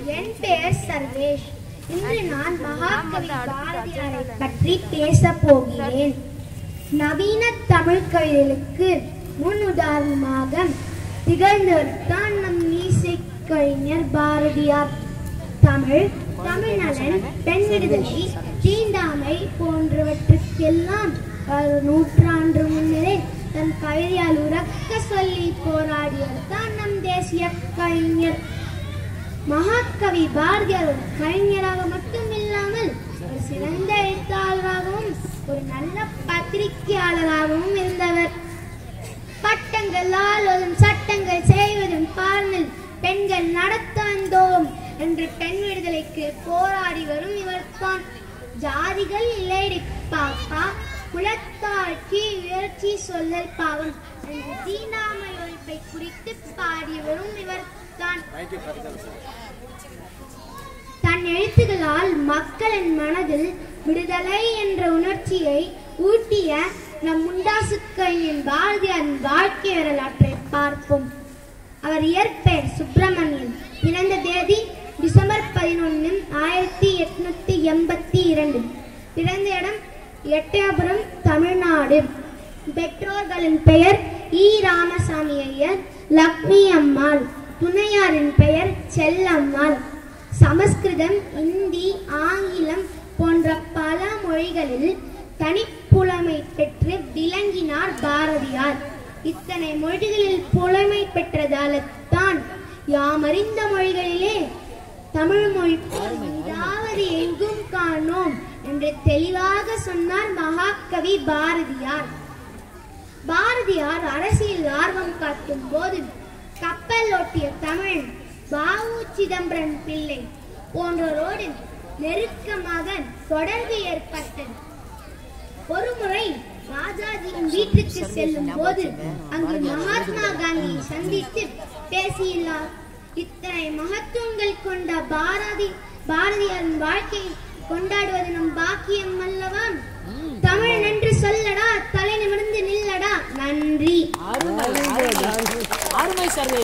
என் பெயர் சர்வேஷ் இன்று நான் மகாகவி பாரதியாரை பற்றி பேசப் போகிறேன் நவீன தமிழ் கவிதைகளுக்கு முன் உதாரணமாக திகழ்ந்தவர் தான் நம் இசை கவிஞர் பாரதியார் தமிழ் தமிழ்நலன் பெண் விடுதலை தீண்டாமை போன்றவற்றுக்கெல்லாம் ஒரு நூற்றாண்டு முன்னரே தன் கவிதையால் உறக்க சொல்லி போராடியவர் தான் நம் தேசிய கவிஞர் மகாகவி பாரதியார் ஒரு கவிஞராக மட்டும் இல்லாமல் ஒரு சிறந்த எழுத்தாளராகவும் ஒரு நல்ல பத்திரிகையாளராகவும் இருந்தவர் பட்டங்கள் ஆளுவதும் சட்டங்கள் செய்வதும் பாருங்கள் பெண்கள் நடத்த வந்தோம் என்று பெண் விடுதலைக்கு போராடி வரும் இவர்தான் ஜாதிகள் இல்லைடி பாப்பா குலத்தாழ்ச்சி உயர்ச்சி சொல்லல் பாவம் என்று தீண்டாமை ஒழிப்பை குறித்து பாடி வரும் இவர்தான் தன் எழுத்துக்களால் மக்களின் மனதில் விடுதலை என்ற உணர்ச்சியை ஊட்டிய நம் முண்டாசு கவிஞன் பாரதியாரின் வாழ்க்கை வரலாற்றை பார்ப்போம் அவர் இயற்பெயர் சுப்பிரமணியன் பிறந்த தேதி டிசம்பர் பதினொன்று ஆயிரத்தி எட்நூத்தி எண்பத்தி இரண்டு பிறந்த இடம் எட்டயபுரம் தமிழ்நாடு பெற்றோர்களின் பெயர் இ ராமசாமி ஐயர் லக்ஷ்மி அம்மாள் துணையாரின் பெயர் செல்லம்மாள் சமஸ்கிருதம் இந்தி ஆங்கிலம் போன்ற பல மொழிகளில் தனிப்புலமை பெற்று விளங்கினார் பாரதியார் இத்தனை மொழிகளில் புலமை பெற்றதால்தான் யாமறிந்த மொழிகளிலே தமிழ் மொழி போல் இதாவது எங்கும் காணோம் என்று தெளிவாக சொன்னார் மகாகவி பாரதியார் பாரதியார் அரசியல் ஆர்வம் காட்டும் போது கப்பல் ஓட்டிய தமிழ் பாவு சிதம்பரம் பிள்ளை போன்றோரோடு நெருக்கமாக தொடர்பு ஏற்பட்டது ஒருமுறை ராஜாஜியின் வீட்டுக்கு செல்லும் போது அங்கு மகாத்மா காந்தியை சந்தித்து பேசியுள்ளார் இத்தனை மகத்துவங்கள் கொண்ட பாரதி பாரதியாரின் வாழ்க்கை கொண்டாடுவது நம் பாக்கியம் அல்லவா தமிழ் நன்று சொல்லடா தலை நிமிர்ந்து நில்லடா நன்றி அருமை அருமை சர்வே